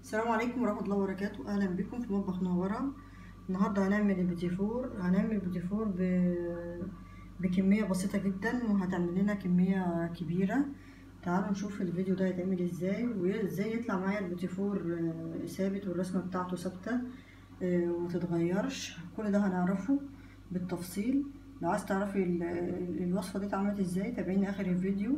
السلام عليكم ورحمة الله وبركاته أهلا بكم في مطبخ نورة النهاردة هنعمل البيتيفور هنعمل البيتيفور ب... بكمية بسيطة جدا وهتعمل لنا كمية كبيرة تعالوا نشوف الفيديو ده هيتعمل ازاي وازاي يطلع معايا البيتيفور آه، ثابت والرسمة بتاعته ثابتة آه، ومتتغيرش كل ده هنعرفه بالتفصيل لو عايز تعرفي ال- ال- الوصفة دي اتعملت ازاي تابعيني اخر الفيديو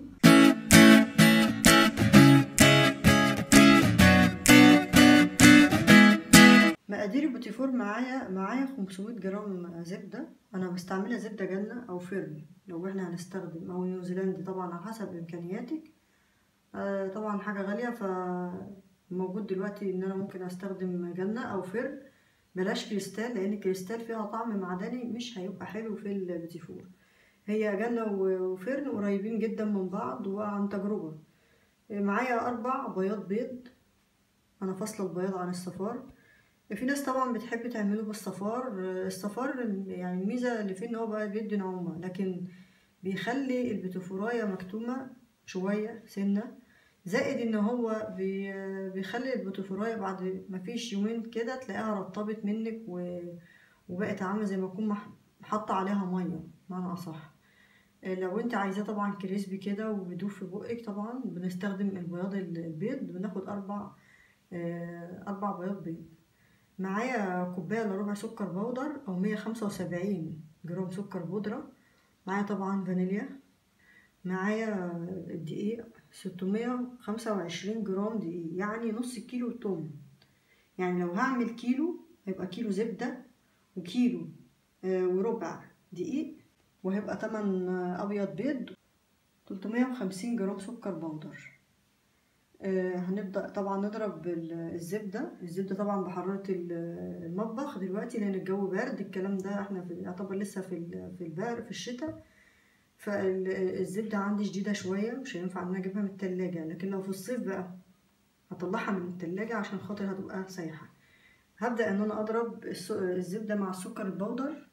مقادير البوتيفور معايا معايا 500 جرام زبدة أنا بستعملها زبدة جنة أو فرن لو احنا هنستخدم أو نيوزيلندي طبعا على حسب إمكانياتك آه طبعا حاجة غالية فموجود دلوقتي إن أنا ممكن أستخدم جنة أو فرن بلاش كريستال لأن الكريستال فيها طعم معدني مش هيبقى حلو في البوتيفور هي جنة وفرن قريبين جدا من بعض وعن تجربة معايا أربع بياض بيض أنا فاصلة البياض عن الصفار في ناس طبعا بتحب تعمله بالصفار الصفار يعني الميزة اللي فيه ان هو بقى بيدي نعومة لكن بيخلي البتفوراية مكتومة شوية سنة زائد ان هو بي بيخلي البتفوراية بعد مفيش يومين كده تلاقيها رطبت منك و... وبقت عاملة زي ما تكون حاطة عليها مية معنى أصح لو انت عايزاه طبعا كريسبي كده وبيدوب في بقك طبعا بنستخدم البياض البيض بناخد أربع أربع بياض بيض معايا كوباية الا ربع سكر بودر او مية خمسة وسبعين جرام سكر بودرة معايا طبعا فانيليا معايا الدقيق ستمية خمسة وعشرين جرام دقيق يعني نص كيلو توم يعني لو هعمل كيلو هيبقى كيلو زبدة وكيلو آه وربع دقيق وهيبقى تمن ابيض بيض تلتمية وخمسين جرام سكر بودر آه هنبدأ طبعا نضرب الزبدة الزبدة طبعا بحرارة المطبخ دلوقتي لأن الجو بارد الكلام ده احنا في يعتبر لسه في في البار في الشتاء فالزبدة عندي شديدة شوية مش هينفع ان انا اجيبها من التلاجة لكن لو في الصيف بقى هطلعها من التلاجة عشان خاطر هتبقى سايحة هبدأ ان انا اضرب الزبدة مع السكر البودر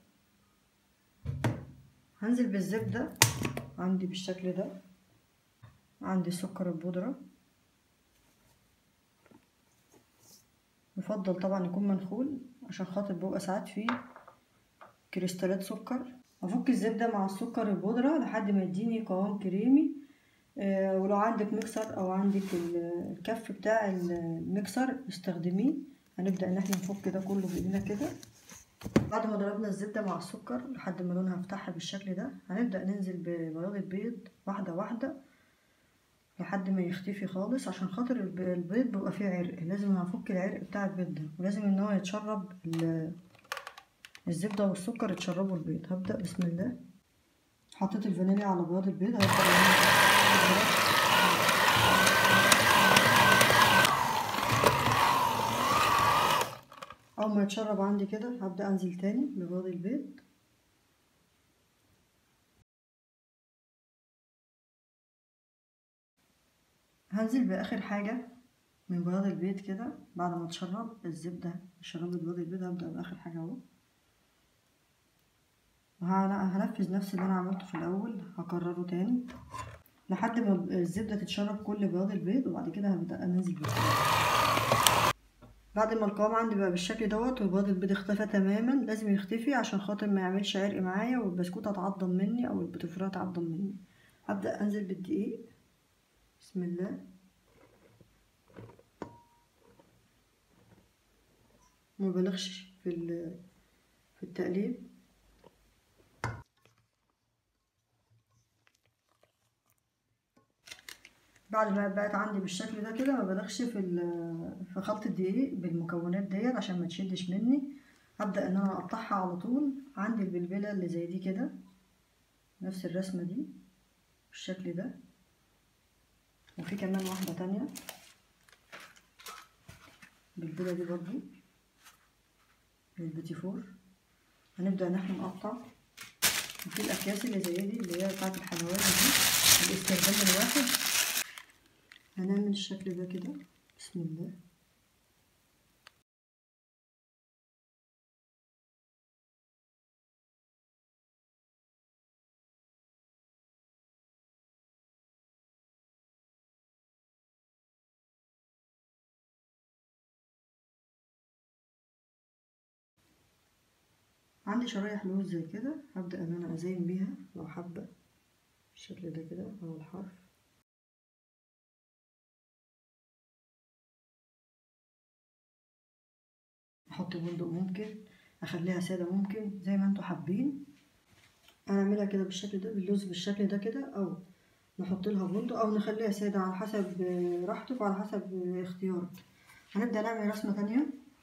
هنزل بالزبدة عندي بالشكل ده عندي السكر البودرة يفضل طبعا يكون منخول عشان خاطر بيبقى ساعات فيه كريستالات سكر افك الزبده مع السكر البودره لحد ما يديني قوام كريمي آه ولو عندك ميكسر او عندك الكف بتاع الميكسر استخدميه هنبدا ان احنا نفك ده كله بايدينا كده بعد ما ضربنا الزبده مع السكر لحد ما لونها افتحها بالشكل ده هنبدا ننزل ببياض البيض واحده واحده لحد ما يختفي خالص عشان خاطر البيض بيبقى فيه عرق لازم هفك العرق بتاع البيض ده ولازم ان هو يتشرب الزبده والسكر يتشربوا البيض هبدا بسم الله حطيت الفانيليا على بياض البيض هبدا اول ما يتشرب عندي كده هبدا انزل تاني ببياض البيض هنزل باخر حاجه من بياض البيض كده بعد ما تشرب الزبده شربت بياض البيض هبدا باخر حاجه اهو وهنفذ نفس اللي انا عملته في الاول هكرره تاني لحد ما الزبده تتشرب كل بياض البيض وبعد كده هبدا انزل بالزبده بعد ما القوام عندي بقى بالشكل دوت وبياض البيض اختفى تماما لازم يختفي عشان خاطر ما يعملش عرق معايا والبسكوت هتعضم مني او البتفورات هتعضم مني هبدا انزل بالدقيق بسم الله ما بلغش في في التقليب بعد ما بقت عندي بالشكل ده كده ما بلغش في في خلط الدقيق بالمكونات ديت عشان ما تشدش مني هبدا ان انا اقطعها على طول عندي البلبله اللي زي دي كده نفس الرسمه دي بالشكل ده وفي كمان واحدة تانية بالبيضة دي برضو للبيتيفور هنبدأ ان احنا نقطع وفي الأكياس اللي زي دي اللي هي بتاعت الحلويات دي الاستخدام الواحد هنعمل الشكل ده كده بسم الله عندي شرايح لوز زي كده هبدأ ان انا ازين بيها لو حابة بالشكل ده كده او الحرف احط بندق ممكن اخليها سادة ممكن زي ما انتوا حابين انا اعملها كده بالشكل ده باللوز بالشكل ده كده او نحط لها بندق او نخليها سادة على حسب راحتك وعلى حسب اختيارك هنبدأ نعمل رسمة تانية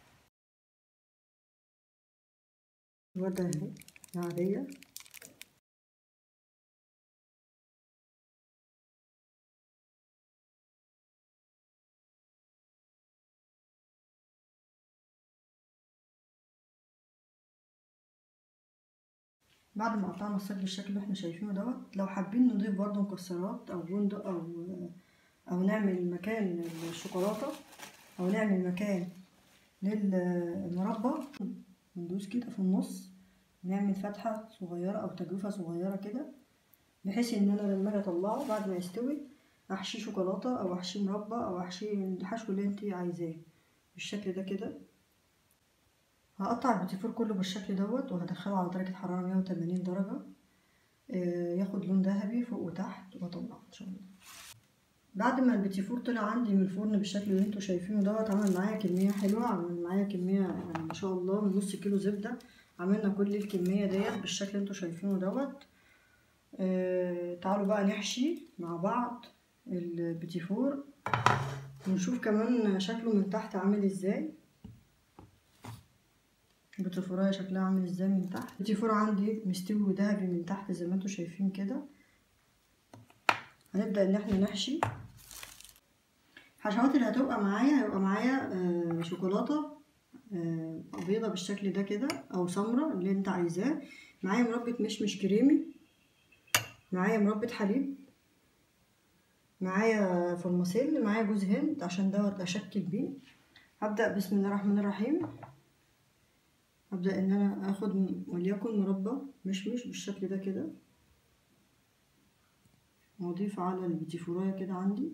الوردة اهي العادية بعد ما قطعنا الصاج بالشكل اللي احنا شايفينه دوت لو حابين نضيف برضو مكسرات او بندق او او نعمل مكان الشوكولاته او نعمل مكان للمربى ندوس كده في النص نعمل فتحه صغيره او تجويفه صغيره كده بحيث ان انا لما اجي اطلعه بعد ما يستوي احشيه شوكولاته او احشيه مربى او احشيه الحشو اللي انت عايزاه بالشكل ده كده هقطع البيتيفور كله بالشكل دوت وهدخله على درجة حرارة 180 درجة ياخد لون ذهبي فوق وتحت واطلعه ان شاء الله بعد ما البيتيفور طلع عندي من الفرن بالشكل اللي انتوا شايفينه دوت عمل معايا كمية حلوة عمل معايا كمية يعني ما شاء الله من نص كيلو زبدة عملنا كل الكمية ديت بالشكل اللي انتوا شايفينه دوت آه تعالوا بقى نحشي مع بعض البيتيفور ونشوف كمان شكله من تحت عامل ازاي البتيفوراية شكلها عامل ازاي من تحت البتيفور عندي مستوي وذهبي من تحت زي ما انتوا شايفين كده هنبدأ ان احنا نحشي الحشوات اللي هتبقى معايا هيبقى معايا آه شوكولاتة آه بيضة بالشكل ده كده او سمرة اللي انت عايزاه معايا مربى مشمش كريمي معايا مربى حليب معايا فرماسيل معايا جوز هند عشان دوت اشكل بيه هبدأ بسم الله الرحمن الرحيم هبدأ ان انا اخد وليكن مربى مشمش بالشكل ده كده واضيف على البيتيفوراية كده عندي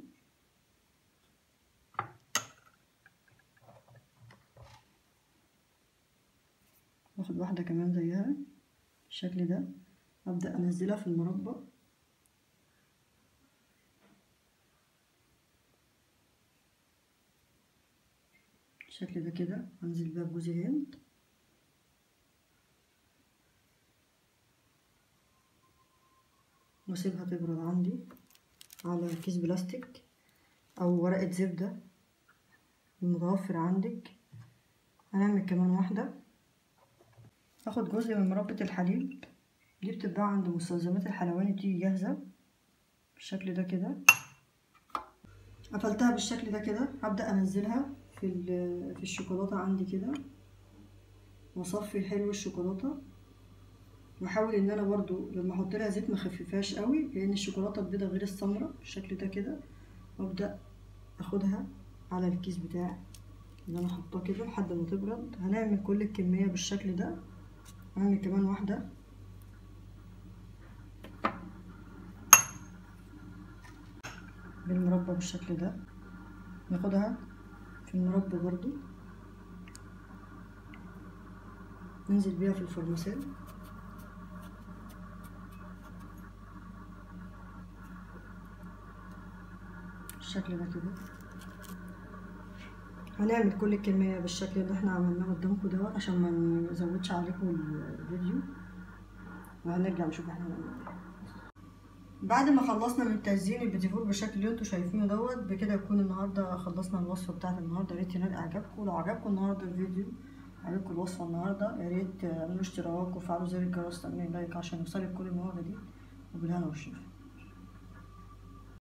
واخد واحدة كمان زيها بالشكل ده ابدأ انزلها في المربى بالشكل ده كده انزل بيها بجوز هند واسيبها تبرد عندي على كيس بلاستيك او ورقة زبدة المتوفر عندك هنعمل كمان واحدة هاخد جزء من مربى الحليب دي بتتباع عند مستلزمات الحلواني بتيجي جاهزة بالشكل ده كده قفلتها بالشكل ده كده هبدأ انزلها في في الشوكولاتة عندي كده واصفي حلو الشوكولاتة واحاول ان انا برضو لما احط لها زيت ما اخففهاش قوي لان الشوكولاته البيضاء غير السمراء بالشكل ده كده وابدا اخدها على الكيس بتاعي اللي انا حاطاه كده لحد ما تبرد هنعمل كل الكميه بالشكل ده هعمل كمان واحده بالمربى بالشكل ده ناخدها في المربى برضو ننزل بيها في الفرماسيل بالشكل ده كده هنعمل كل الكمية بالشكل اللي احنا عملناه قدامكم دوت عشان ما نزودش عليكم الفيديو وهنرجع نشوف احنا هنعمل ايه بعد ما خلصنا من تزيين البيتيفور بالشكل اللي انتوا شايفينه دوت بكده يكون النهارده خلصنا الوصفه بتاعت النهارده يا ريت ينال اعجابكم لو عجبكم النهارده الفيديو عجبكم الوصفه النهارده يا ريت تعملوا اشتراك وفعلوا زر الجرس تعملوا لايك عشان يوصلك كل المواعيد دي وبالهنا والشفا